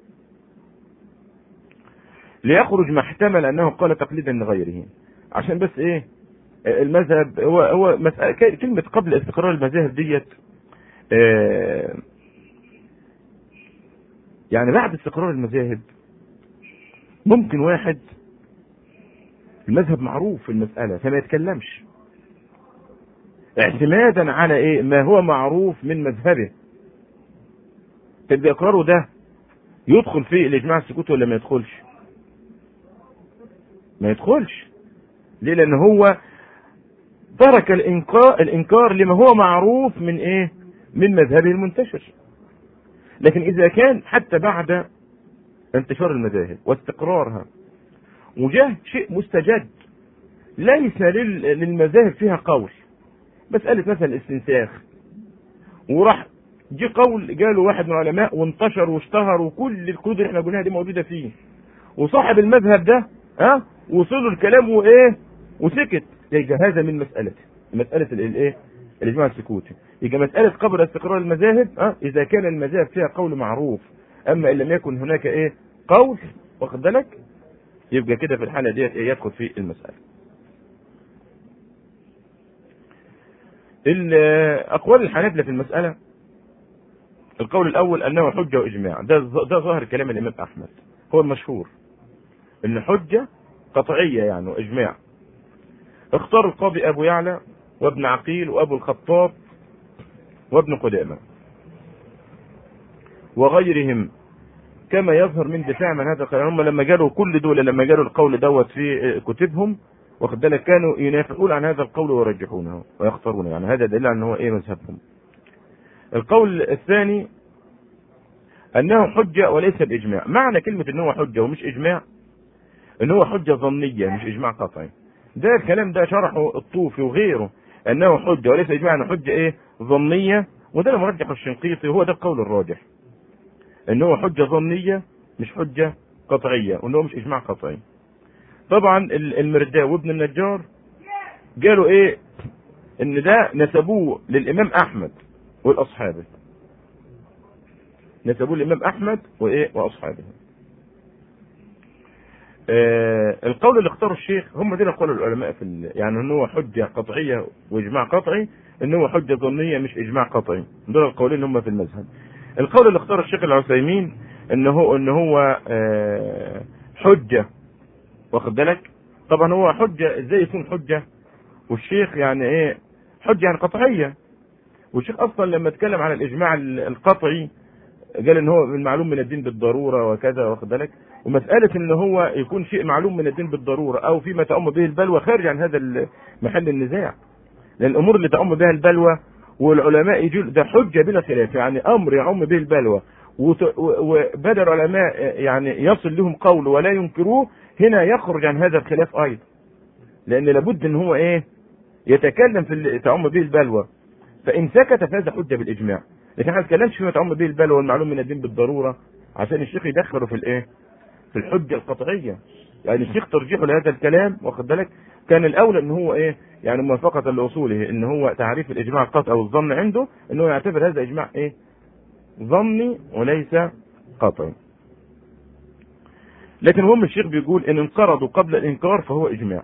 ليخرج ما احتمل انه قال تقليدا لغيره عشان بس ايه المذهب هو هو مسألة كلمة قبل استقرار المذاهب ديت آه يعني بعد استقرار المذاهب ممكن واحد المذهب معروف في المسألة فما يتكلمش اعتمادا على ايه ما هو معروف من مذهبه طب اقراره ده يدخل في الاجماع السكوتي ولا ما يدخلش ما يدخلش ليه لان هو ترك الانكار الانكار لما هو معروف من ايه من مذهبه المنتشر لكن اذا كان حتى بعد انتشار المذاهب واستقرارها وجاء شيء مستجد ليس للمذاهب فيها قول مسألة مثلا الاستنساخ وراح جه قول قاله واحد من العلماء وانتشر واشتهر وكل الكتب اللي احنا قلناها دي موجوده فيه وصاحب المذهب ده ها وصلوا الكلام وايه وسكت يبقى هذا من مسألته مسألة الايه الاجماع السكوتي يبقى مسألة قبل استقرار المذاهب ها اذا كان المذاهب فيها قول معروف اما ان لم يكن هناك ايه قول واخد بالك يبقى كده في الحالة ديت إيه يدخل في المسألة اقوال الحنابلة في المسألة القول الاول انه حجة واجماع ده ده ظاهر كلام الامام احمد هو المشهور ان حجة قطعية يعني واجماع اختار القاضي ابو يعلى وابن عقيل وابو الخطاب وابن قدامة وغيرهم كما يظهر من دفاع من هذا القول هم لما جالوا كل دول لما جالوا القول دوت في كتبهم واخد بالك كانوا ينافقون عن هذا القول ويرجحونه ويختارونه يعني هذا دليل على ان هو ايه مذهبهم القول الثاني انه حجة وليس باجماع معنى كلمة ان هو حجة ومش اجماع ان هو حجة ظنية مش اجماع قطعي ده الكلام ده شرحه الطوفي وغيره انه حجة وليس اجماع انه حجة ايه ظنية وده اللي مرجح الشنقيطي وهو ده القول الراجح ان هو حجة ظنية مش حجة قطعية وان هو مش اجماع قطعي طبعا المرداوي وابن النجار قالوا ايه ان ده نسبوه للامام احمد والاصحابه نسبوه للامام احمد وايه واصحابه آه القول اللي اختاره الشيخ هم دول اقوال العلماء في ال... يعني ان هو حجه قطعيه واجماع قطعي ان هو حجه ظنيه مش اجماع قطعي دول القولين اللي هم في المذهب القول اللي اختاره الشيخ العثيمين ان هو ان هو آه، حجه واخد بالك طبعا هو حجه ازاي يكون حجه والشيخ يعني ايه حجه يعني قطعيه والشيخ اصلا لما اتكلم عن الاجماع القطعي قال ان هو من معلوم من الدين بالضروره وكذا واخد بالك ومساله ان هو يكون شيء معلوم من الدين بالضروره او فيما تؤم به البلوى خارج عن هذا محل النزاع لان الامور اللي تؤم بها البلوى والعلماء يجوا ده حجه بلا خلاف يعني امر يعم به البلوى وبدا العلماء يعني يصل لهم قول ولا ينكروه هنا يخرج عن هذا الخلاف ايضا لان لابد ان هو ايه يتكلم في تعم به البلوى فان سكت فهذا حجه بالاجماع لكن احنا ما بنتكلمش فيما تعم به البلوى والمعلوم من الدين بالضروره عشان الشيخ يدخله في الايه في الحجه القطعيه يعني الشيخ ترجيحه لهذا الكلام واخد بالك كان الاولى ان هو ايه يعني موافقه لاصوله ان هو تعريف الاجماع القطع او الظن عنده ان هو يعتبر هذا اجماع ايه ظني وليس قطعي لكن هم الشيخ بيقول ان انقرضوا قبل الانكار فهو اجماع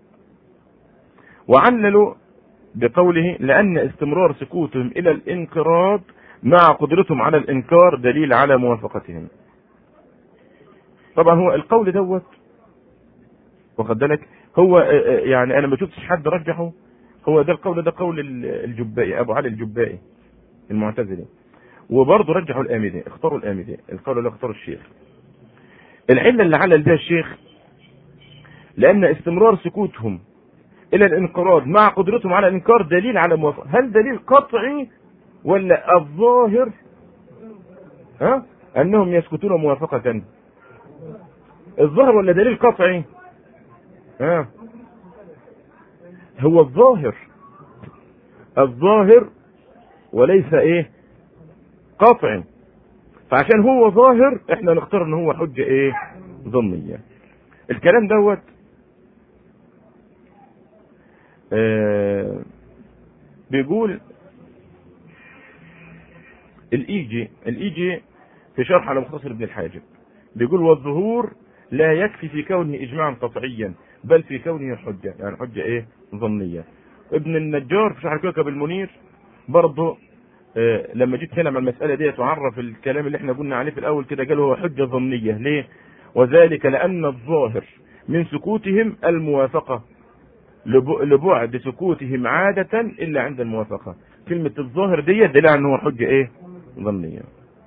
وعللوا بقوله لان استمرار سكوتهم الى الانقراض مع قدرتهم على الانكار دليل على موافقتهم طبعا هو القول دوت واخد بالك هو يعني انا ما شفتش حد رجحه هو ده القول ده قول الجبائي ابو علي الجبائي المعتزلي وبرضه رجحوا الآمدي اختاروا الآمدي القول اللي اختاروا الشيخ العلة اللي علل بها الشيخ لأن استمرار سكوتهم إلى الانقراض مع قدرتهم على الإنكار دليل على موافقة هل دليل قطعي ولا الظاهر ها أنهم يسكتون موافقة الظاهر ولا دليل قطعي ها هو الظاهر الظاهر وليس ايه قاطع فعشان هو ظاهر احنا نختار ان هو حجة ايه ظنية الكلام دوت آه بيقول الايجي الايجي في شرح على مختصر ابن الحاجب بيقول والظهور لا يكفي في كونه اجماعا قطعيا بل في كونه حجة يعني حجة ايه ظنية ابن النجار في شرح كوكب المنير برضه آه لما جيت هنا مع المسألة دي تعرف الكلام اللي احنا قلنا عليه في الأول كده قال هو حجة ظنية ليه؟ وذلك لأن الظاهر من سكوتهم الموافقة لبعد سكوتهم عادة إلا عند الموافقة كلمة الظاهر دي دليل أنه هو حجة إيه؟ ظنية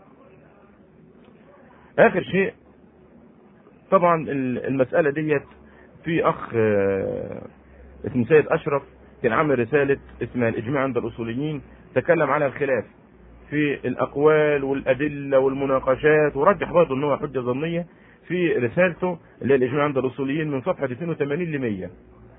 آخر شيء طبعا المسألة ديت في أخ آه اسمه سيد أشرف كان عامل رسالة اسمها الإجماع عند الأصوليين تكلم على الخلاف في الأقوال والأدلة والمناقشات ورجح برضه أنه حجة ظنية في رسالته اللي هي الإجماع عند الأصوليين من صفحة 82 ل 100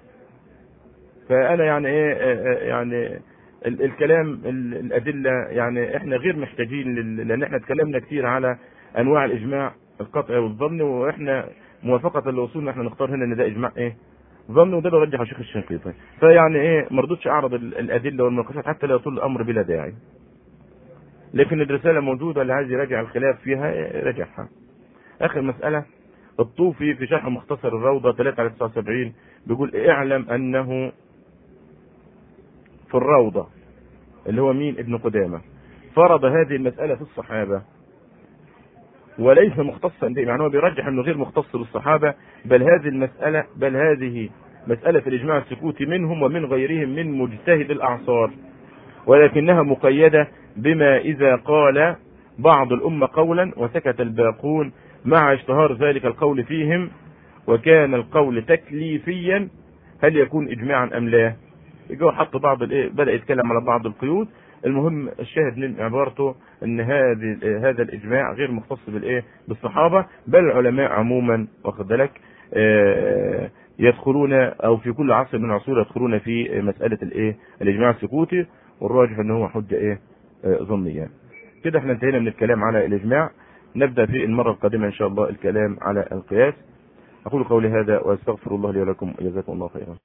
فأنا يعني إيه يعني الكلام الأدلة يعني إحنا غير محتاجين لأن إحنا اتكلمنا كتير على أنواع الإجماع القطعي والظني وإحنا موافقة للوصول إحنا نختار هنا إن ده إجماع إيه ظن وده برجح الشيخ الشنقيطي فيعني ايه ما رضيتش اعرض الادله والمناقشات حتى لا يطول الامر بلا داعي لكن الرساله موجوده اللي عايز يراجع الخلاف فيها راجعها اخر مساله الطوفي في شرح مختصر الروضه 3 على 79 بيقول اعلم انه في الروضه اللي هو مين ابن قدامه فرض هذه المساله في الصحابه وليس مختصا به يعني هو بيرجح انه غير مختص بالصحابه بل هذه المساله بل هذه مساله الاجماع السكوتي منهم ومن غيرهم من مجتهد الاعصار ولكنها مقيده بما اذا قال بعض الامه قولا وسكت الباقون مع اشتهار ذلك القول فيهم وكان القول تكليفيا هل يكون اجماعا ام لا؟ يجوا حط بعض الايه بدا يتكلم على بعض القيود المهم الشاهد من عبارته ان هذه هذا الاجماع غير مختص بالايه بالصحابه بل العلماء عموما واخد بالك يدخلون او في كل عصر من العصور يدخلون في مساله الايه الاجماع السكوتي والراجح ان هو حجه ايه ظنيه كده احنا انتهينا من الكلام على الاجماع نبدا في المره القادمه ان شاء الله الكلام على القياس اقول قولي هذا واستغفر الله لي ولكم وجزاكم الله خيرا